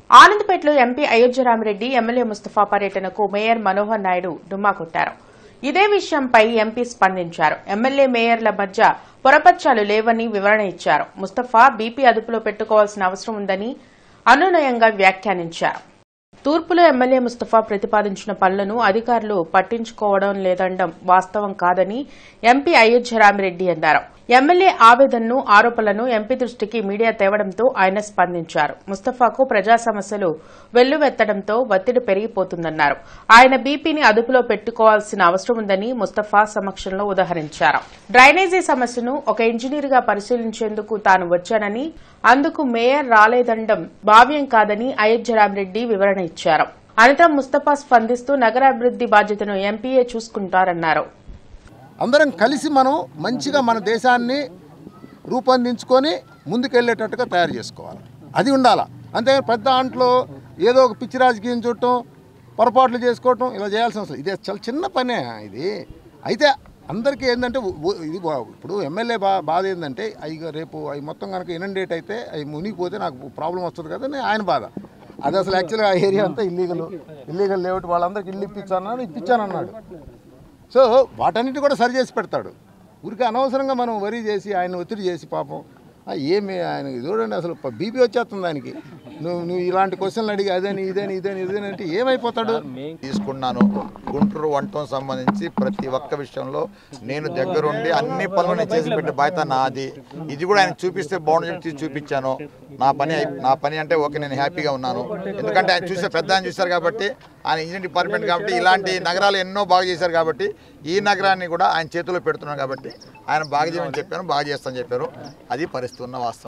ఆనందపేటలో MP Ayodhya Rami Reddy MLA Mustafa పర్యటనకు mayor Manohar Naidu డుమ్మా కొట్టారు ఇదే విషయంపై ఎంపీ స్పందించారు ఎమ్మెల్యే మేయర్ల మధ్య పొరపచ్చాలు లేవని వివరణ ఇచ్చారు ముస్తఫా బీపీ అదుపులో పెట్టుకోవాల్సిన అవసరం ఉందని అనునయంగా వ్యాఖ్యానించారు తూర్పులో ఎమ్మెల్యే ముస్తఫా ప్రతిపాదించిన పనులను అధికారులు పట్టించుకోవడం లేదనడం వాస్తవం కాదని ఎంపీ అయోధ్యరామిరెడ్డి అన్నారు ఎమ్మెల్యే ఆవేదనను ఆరోపణలను ఎంపీ దృష్టికి మీడియా తేవడంతో ఆయన స్పందించారు ముస్తఫాకు ప్రజా సమస్యలు వెల్లువెత్తడంతో ఒత్తిడి పెరిగిపోతుందన్నారు ఆయన బీపీని అదుపులో పెట్టుకోవాల్సిన అవసరం ఉందని ముస్తఫా సమక్షంలో ఉదహరించారు డ్రైనేజీ సమస్యను ఒక ఇంజనీర్గా పరిశీలించేందుకు తాను వచ్చానని అందుకు మేయర్ రాలేదండం భావ్యం కాదని అయోధ్యరామిరెడ్డి వివరణ ఇచ్చారు అనంతరం ముస్తఫా స్పందిస్తూ నగరాభివృద్ది బాధ్యతను ఎంపీఏ చూసుకుంటారన్నారు అందరం కలిసి మనం మంచిగా మన దేశాన్ని రూపొందించుకొని ముందుకెళ్ళేటట్టుగా తయారు చేసుకోవాలి అది ఉండాలి అంతే పెద్ద దాంట్లో ఏదో ఒక పిచ్చి రాజకీయం చూడటం పొరపాట్లు చేసుకోవటం ఇలా చేయాల్సిన అవసరం ఇది చాలా చిన్న పనే ఇది అయితే అందరికీ ఏంటంటే ఉ- ఉ- ఇది బా- ఇప్పుడు ఎమ్మెల్యే బా బాధ ఏంటంటే అవి రేపు అవి మొత్తం కనుక ఇనండేట్ అయితే అవి మునిగిపోతే నాకు ప్రాబ్లం వస్తుంది కదా అని ఆయన బాధ అది అసలు యాక్చువల్గా ఆ ఏరియా అంతా ఇల్లీగల్ ఇల్లీగల్ లేఅవుట్ వాళ్ళందరికీ ఇల్లు ఇప్పించాను ఇప్పించానన్నాడు సో వాటన్నిటి కూడా సరి చేసి పెడతాడు ఊరికి అనవసరంగా మనం వరి చేసి ఆయన ఒత్తిడి చేసి పాపం ఆ, ఏమి ఆయన చూడండి అసలు బీపీ వచ్చేస్తుంది ఆయనకి నువ్వు నువ్వు ఇలాంటి క్వశ్చన్లు అడిగి అదని ఇదని ఇదని ఇదని అంటే ఏమైపోతాడు తీసుకున్నాను గుంటూరు వంటం సంబంధించి ప్రతి ఒక్క విషయంలో నేను దగ్గరుండి అన్ని పనులు నేను చేసి పెట్టే బాధ్యత నాది ఇది కూడా ఆయన చూపిస్తే బాగుంటుంది తీసి చూపించాను నా పని అయి- నా పని అంటే ఓకే నేను హ్యాపీగా ఉన్నాను ఎందుకంటే ఆయన చూసే పెద్ద ఆయన చూశారు కాబట్టి ఆయన ఇంజనీర్ డిపార్ట్మెంట్ కాబట్టి ఇలాంటి నగరాలు ఎన్నో బాగా చేశారు కాబట్టి ఈ నగరాన్ని కూడా ఆయన చేతిలో పెడుతున్నాను కాబట్టి ఆయన బాగా చేయమని చెప్పాను బాగా చేస్తానని చెప్పారు అది పరిస్థితి ఉన్న వాస్తవం